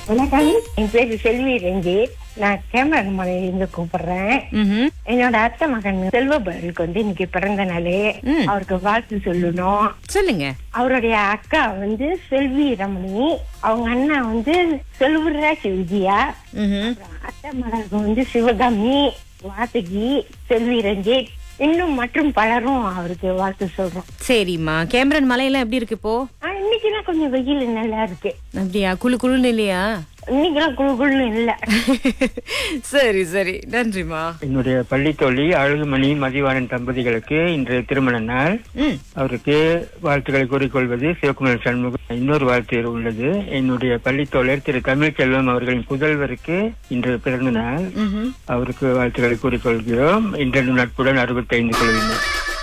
வணக்கம் என் பேரு செல்வி ரஞ்சித் நான் கேமரா மலையிலிருந்து கூப்பிடுறேன் ம்ஹும். என்னோட அத்தை மகன் செல்வபருக்கு வந்து இன்னைக்கு பிறந்த நாளே ம். அவருக்கு வாழ்த்து சொல்லணும் சொல்லுங்க அவருடைய அக்கா வந்து செல்வி ரமணி அவங்க அண்ணா வந்து செல்வராஜ் விஜயா ம்ஹும். அத்தை மகனுக்கு வந்து சிவகாமி வாசுகி செல்வி ரஞ்சித் இன்னும் மற்றும் பலரும் அவருக்கு வாழ்த்து சொல்றோம் சரிம்மா கேமரன் மலையெல்லாம் எப்படி இருக்கு இப்போ ஆனா இன்னைக்குலாம் கொஞ்சம் வெயில் நல்லா இருக்கு அப்படியா குளு குளுன்னு இல்லையா இன்னைக்கெல்லாம் குழு குழுன்னு இல்ல சரி சரி நன்றிமா என்னுடைய பள்ளி தோழி அழகுமணி மதிவாணன் தம்பதிகளுக்கு இன்று திருமண நாள் ம் அவருக்கு வாழ்த்துக்களை கூறிக்கொள்வது சிவகுமார் சண்முகம் இன்னொரு வாழ்த்து உள்ளது என்னுடைய பள்ளி தோழர் திரு தமிழ்ச்செல்வம் அவர்களின் புதல்வருக்கு இன்று பிறந்த நாள் ம்ஹும். அவருக்கு வாழ்த்துக்களை கூறிக்கொள்கிறோம் இன்று நட்புடன் அறுபத்தைந்து குழுவினர்